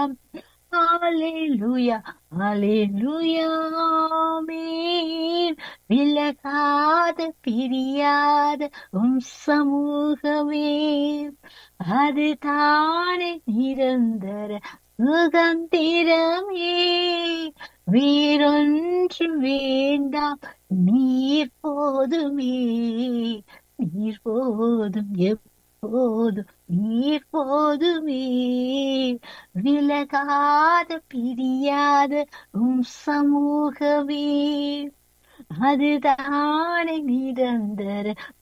Hallelujah, hallelujah, ஆமென். விலகாத பிரியாத உம் சமூகமே அது தானே நிரந்தர சுதந்திரமே வேறொன்றும் வேண்டாம் நீர் போதுமே நீர் போதும் எப்போதும் நீர் போதுமே விலகாத பிரியாத உம் சமூகமே அதுதானே நிரந்தர